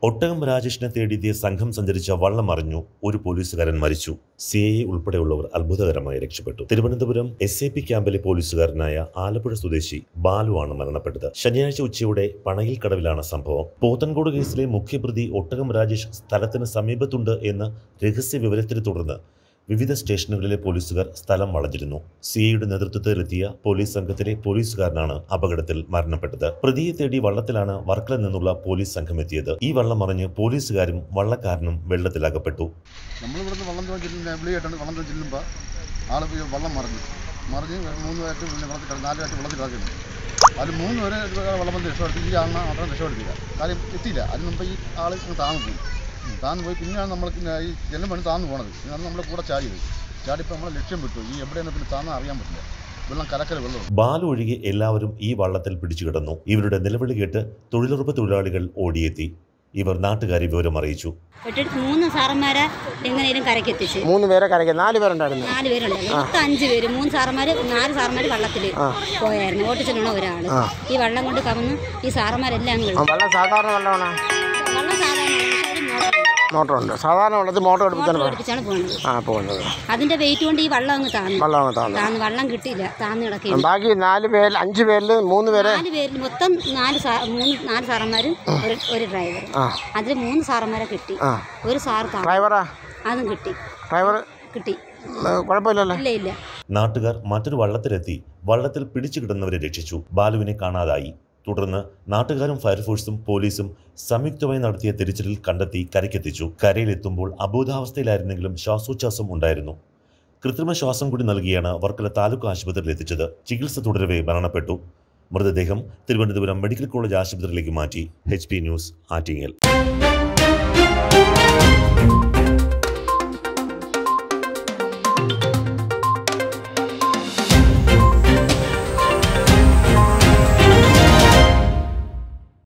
ഒട്ടകം രാജേഷിനെ തേടിയെത്തിയ സംഘം സഞ്ചരിച്ച വള്ളം മറിഞ്ഞു ഒരു പോലീസുകാരൻ മരിച്ചു സി ഐ ഉൾപ്പെടെയുള്ളവർ അത്ഭുതകരമായി രക്ഷപ്പെട്ടു തിരുവനന്തപുരം എസ് എ പി ക്യാമ്പിലെ പോലീസുകാരനായ ആലപ്പുഴ സ്വദേശി ബാലുവാണ് മരണപ്പെട്ടത് ശനിയാഴ്ച ഉച്ചയോടെ പണയിൽ കടവിലാണ് സംഭവം പോത്തൻകോട് കേസിലെ മുഖ്യപ്രതി ഒട്ടകം രാജേഷ് സ്ഥലത്തിന് സമീപത്തുണ്ട് എന്ന രഹസ്യ വിവരത്തെ തുടർന്ന് വിവിധ സ്റ്റേഷനുകളിലെ പോലീസുകാർ സ്ഥലം വളഞ്ഞിരുന്നു സിഐയുടെ നേതൃത്വത്തിലെത്തിയ പോലീസ് സംഘത്തിലെ പോലീസുകാരനാണ് അപകടത്തിൽ മരണപ്പെട്ടത് പ്രതിയെ തേടി വള്ളത്തിലാണ് വർക്കല നിന്നുള്ള പോലീസ് സംഘം എത്തിയത് ഈ വള്ളം മറിഞ്ഞ് പോലീസുകാരും വള്ളക്കാരനും വെള്ളത്തിലകപ്പെട്ടു നമ്മൾ ഇവിടുന്ന് വള്ളം തോന്നി ചെല്ലുന്ന വിളിയായിട്ടാണ് വള്ളം തോന്നി ചെല്ലുമ്പോൾ ആൾ പോയി വള്ളം മറിഞ്ഞു മറിഞ്ഞ് മൂന്ന് പേർക്ക് പിന്നെ വെള്ളത്തിൽ കിടന്ന് നാല് പേർക്ക് വെള്ളത്തിൽ കിടക്കുന്നു അതിൽ മൂന്ന് പേരെ വള്ളം വന്ന് രക്ഷപ്പെടുത്തി ഈ ആളിനെ മാത്രം രക്ഷപ്പെടുത്തില്ല കാര്യം എത്തിയില്ല അതിന് മുമ്പ് ഈ ആൾ ഇങ്ങ് താന്നു പോയി താന്നു പോയി പിന്നെയാണ് നമ്മൾ പിന്നെ ഈ ജനം വേണ്ടി താന്നു പോണത് ഇതാണ് നമ്മുടെ കൂടെ ചാടിയത് ചാടിപ്പോൾ നമ്മളെ ലക്ഷ്യം വിട്ടു ഈ എവിടെയാണ് പിന്നെ താന്നാ അറിയാൻ പറ്റില്ല വെള്ളം കരക്കര വെള്ളം ബാലു ഒഴികെ എല്ലാവരും ഈ വള്ളത്തിൽ പിടിച്ചു കിടന്നു ഇവരുടെ നിലവിളി കേട്ട് തൊഴിലുറപ്പ് തൊഴിലാളികൾ ഓടിയെത്തി ഇവർ നാട്ടുകാരെ വിവരം അറിയിച്ചു വെട്ടിട്ട് മൂന്ന് സാറന്മാരെ എങ്ങനെയും കരയ്ക്ക് എത്തിച്ച് മൂന്ന് പേരെ കരയ്ക്ക് നാല് പേരുണ്ടായിരുന്നു നാല് പേരുണ്ടായിരുന്നു മൊത്തം അഞ്ച് പേര് മൂന്ന് സാറന്മാര് നാല് സാറന്മാര് വള്ളത്തിൽ പോയായിരുന്നു ഓട്ടിച്ചിട്ടാണ് ഒരാള് ഈ വെള്ളം കൊണ്ട് കവന്ന് ഈ സാറന്മാരെല്ലാം അങ്ങ് ആ, വെള്ളം സാധാരണ വെള്ളമാണ് വിളിച്ചു. വെള്ളം സാധാരണ മോട്ടറുണ്ട് സാധാരണ വെള്ളത്തിൽ മോട്ടർ എടുപ്പിച്ചാണ് മോട്ടർ പോ- പഠിപ്പിച്ചാണ് പോകുന്നത് ആ പോകുന്നത് അതിന്റെ വെയിറ്റ് കൊണ്ട് ഈ വെള്ളം അങ്ങ് താന്നു വെള്ളം അങ്ങ് താന്നു താന്ന് വെള്ളം കിട്ടിയില്ല താന്ന് കിടക്കുകയാണ് ബാക്കി നാല് പേരിൽ അഞ്ച് പേരിൽ മൂന്ന് പേരെ നാല് പേരിൽ മൊത്തം നാല് സാ മൂന്ന് നാല് സാറന്മാരും ഒരു ഒരു ഡ്രൈവർ ആ അതിൽ മൂന്ന് സാറന്മാരെ കിട്ടി ആ ഒരു സാർ താ ഡ്രൈവറാ അതും കിട്ടി ഡ്രൈവർ കിട്ടി കുഴപ്പമില്ലല്ലോ ഇല്ല ഇല്ല നാട്ടുകാർ മറ്റൊരു വള്ളത്തിലെത്തി വള്ളത്തിൽ പിടിച്ചു കിടന്നവരെ രക്ഷിച്ചു ബാലുവിനെ കാണാതായി തുടർന്ന് നാട്ടുകാരും ഫയർഫോഴ്സും പോലീസും സംയുക്തമായി നടത്തിയ തിരച്ചിലിൽ കണ്ടെത്തി കരയ്ക്കെത്തിച്ചു കരയിലെത്തുമ്പോൾ അബോധാവസ്ഥയിലായിരുന്നെങ്കിലും ശ്വാസോച്ഛ്വാസം ഉണ്ടായിരുന്നു കൃത്രിമ ശ്വാസം കൂടി നൽകിയാണ് വർക്കല താലൂക്ക് ആശുപത്രിയിൽ എത്തിച്ചത് ചികിത്സ തുടരവേ മരണപ്പെട്ടു മൃതദേഹം തിരുവനന്തപുരം മെഡിക്കൽ കോളേജ് ആശുപത്രിയിലേക്ക് മാറ്റി എച്ച് പി ന്യൂസ് ആറ്റിങ്ങൽ